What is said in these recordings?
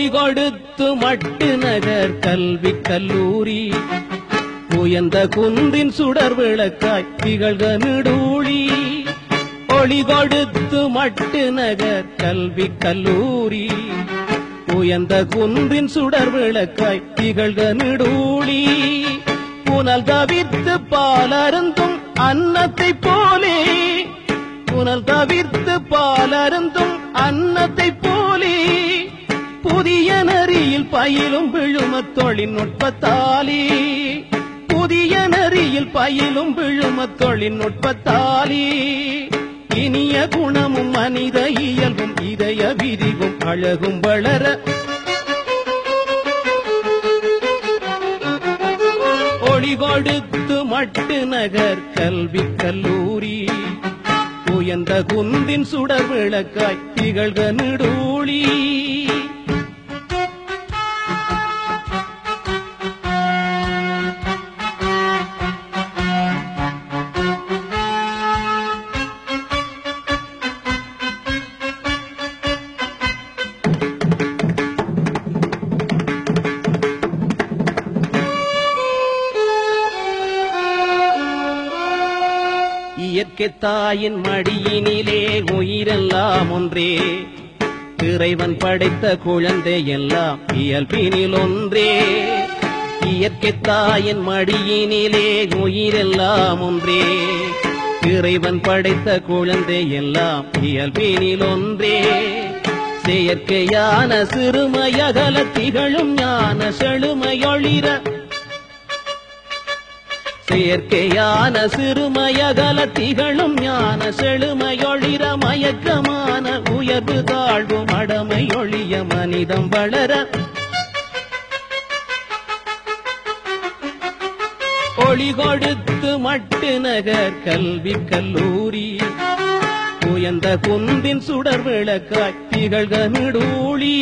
ஒளி கொடுத்து மட்டு நகர் கல்வி கல்லூரி உயர்ந்த குன்றின் சுடர் விளக்காய் திகழ்க நெடூழி ஒளி கொடுத்து மட்டு நகர் கல்வி கல்லூரி உயர்ந்த குன்றின் சுடர் விளக்காய் திகழ்க நெடூழி புனல் தவிர்த்து பாலருந்தும் அன்னத்தை போலே புனல் தவிர்த்து பாலருந்தும் அன்னத்தை போலே புதிய நரியில் பயிலும் விழும தொழில்நுட்பத்தாலே புதிய நரியில் பயிலும் விழும தொழில்நுட்பத்தாலே இனிய குணமும் மனித இயல்பும் இதய விரிவும் அழகும் வளர ஒளி கொடுத்து மட்டு நகர் கல்வி கல்லூரி உயர்ந்த குந்தின் சுடர் விளக்காய் திகழ்க நெடூழி இயற்கை தாயின் மடியினிலே உயிரெல்லாம் ஒன்றே இறைவன் படைத்த குழந்தை எல்லாம் இயல்பினில் ஒன்றே இயற்கை தாயின் மடியினிலே உயிரெல்லாம் ஒன்றே இறைவன் படைத்த குழந்தை எல்லாம் இயல்பினில் ஒன்றே செயற்கையான சிறுமையகல திகழும் ஞான செழுமையொளிர செயற்கையான சிறுமயகல திகழும் ஞான செழுமையொளிர மயக்கமான உயர்வு தாழ்வு மடமை ஒழிய மனிதம் வளர ஒளி கொடுத்து மட்டு நகர் கல்வி கல்லூரி உயர்ந்த குந்தின் சுடர் விளக்காய் திகழ்க நெடூழி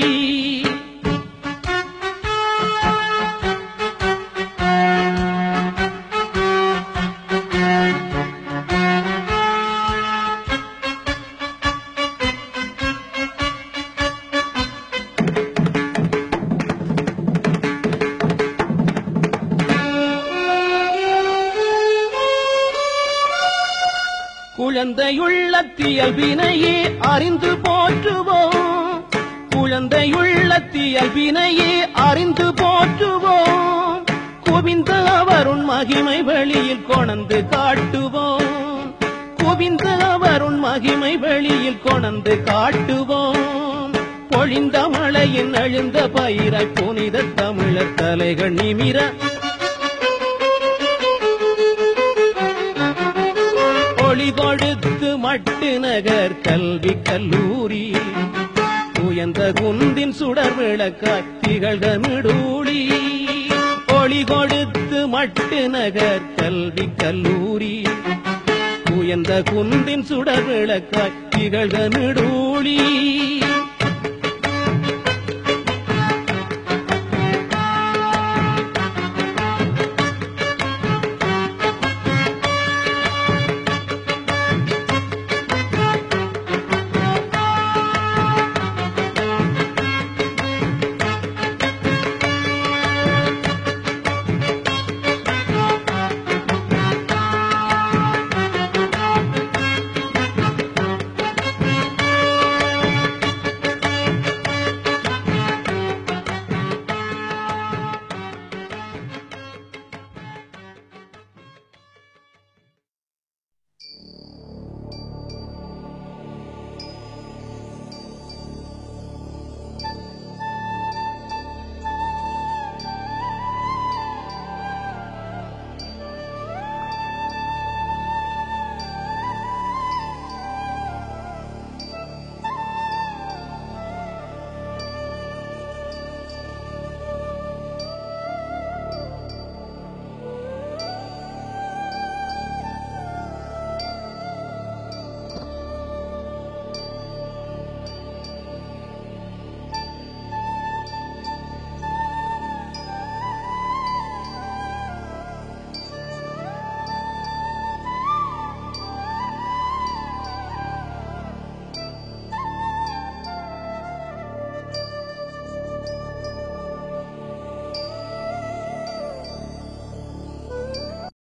குழந்தையுள்ளத்தியல்பினையே அறிந்து போற்றுவோம் குழந்தையுள்ளத்தியல்பினையே அறிந்து போற்றுவோம் குவிந்த அவருண் மகிமை வெளியில் கொணந்து காட்டுவோம் குவிந்த அவருண் மகிமை வெளியில் கொணந்து காட்டுவோம் பொழிந்த மழையின் எழுந்த பயிரை புனித தமிழர் தலைகள் நிமிர ஒளி கொடுத்து மட்டு நகர் கல்வி கல்லூரி உயர்ந்த குந்தின் சுடர் விளக்காய் திகழ்க நெடூழி ஒளி கொடுத்து மட்டு நகர் கல்வி கல்லூரி உயர்ந்த குந்தின் சுடர் விளக்காய் திகழ்க நெடூழி